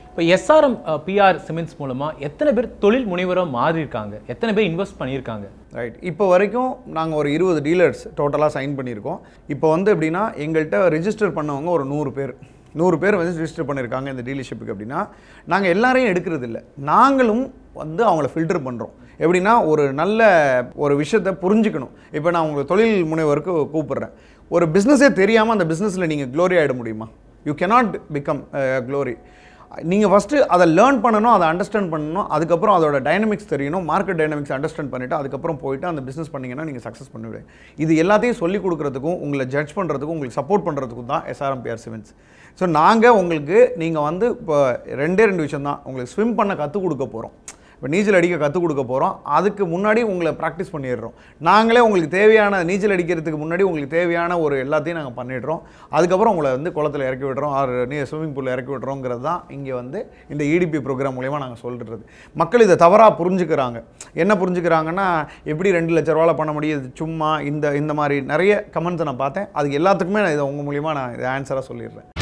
இப்போ SRM PR cements மூலமாக எத்தனை பேர் தொழில் முனைவராக மாறியிருக்காங்க எத்தனை பேர் இன்வெஸ்ட் பண்ணியிருக்காங்க ரைட் இப்போ வரைக்கும் நாங்கள் ஒரு இருபது டீலர்ஸ் டோட்டலாக சைன் பண்ணியிருக்கோம் இப்போ வந்து எப்படின்னா எங்கள்கிட்ட ரெஜிஸ்டர் பண்ணவங்க ஒரு நூறு பேர் நூறு பேர் வந்து ரெஜிஸ்டர் பண்ணியிருக்காங்க இந்த டீலர்ஷிப்புக்கு அப்படின்னா நாங்கள் எல்லாரையும் எடுக்கிறது இல்லை நாங்களும் வந்து அவங்கள ஃபில்டர் பண்ணுறோம் எப்படின்னா ஒரு நல்ல ஒரு விஷயத்தை புரிஞ்சுக்கணும் இப்போ நான் உங்களுக்கு தொழில் முனைவருக்கு கூப்பிடுறேன் ஒரு பிஸ்னஸே தெரியாமல் அந்த பிஸ்னஸில் நீங்கள் க்ளோரி ஆகிட முடியுமா யூ cannot பிகம் க்ளோரி நீங்கள் ஃபஸ்ட்டு அதை லேர்ன் பண்ணணும் அதை அண்டர்ஸ்டாண்ட் பண்ணணும் அதுக்கப்புறம் அதோட டைனமிக்ஸ் தெரியணும் மார்க்கெட் டைனமிக்ஸ் அண்டர்ஸ்டாண்ட் பண்ணிவிட்டு அதுக்கப்புறம் போயிட்டு அந்த பிஸ்னஸ் பண்ணீங்கன்னா நீங்கள் சக்ஸஸ் பண்ணுவீங்க இது எல்லாத்தையும் சொல்லிக் கொடுக்குறதுக்கும் உங்களை ஜட்ஜ் பண்ணுறதுக்கும் உங்களுக்கு சப்போர்ட் பண்ணுறதுக்கும் தான் எஸ்ஆர்எம்பிஆர் சிமெண்ட்ஸ் ஸோ நாங்கள் உங்களுக்கு நீங்கள் வந்து இப்போ ரெண்டே ரெண்டு விஷயம் தான் உங்களுக்கு ஸ்விம் பண்ண கற்றுக் கொடுக்க போகிறோம் இப்போ நீச்சல் அடிக்க கற்றுக் கொடுக்க போகிறோம் அதுக்கு முன்னாடி உங்களை ப்ராக்டிஸ் பண்ணிடுறோம் நாங்களே உங்களுக்கு தேவையான நீச்சல் அடிக்கிறதுக்கு முன்னாடி உங்களுக்கு தேவையான ஒரு எல்லாத்தையும் நாங்கள் பண்ணிடுறோம் அதுக்கப்புறம் உங்களை வந்து குளத்துல இறக்கி விடுறோம் ஆர் நீ ஸ்விம்மிங் பூலில் இறக்கி விடுறோங்கிறது தான் இங்கே வந்து இந்த இடிபி ப்ரோக்ராம் மூலயமா நாங்கள் சொல்கிறது மக்கள் இதை தவறாக புரிஞ்சுக்கிறாங்க என்ன புரிஞ்சுக்கிறாங்கன்னா எப்படி ரெண்டு லட்ச ரூபாவில் பண்ண முடியுது சும்மா இந்த இந்த மாதிரி நிறைய கமெண்ட்ஸை நான் பார்த்தேன் அதுக்கு எல்லாத்துக்குமே நான் இதை உங்கள் மூலியமாக நான் இதை ஆன்சராக சொல்லிடுறேன்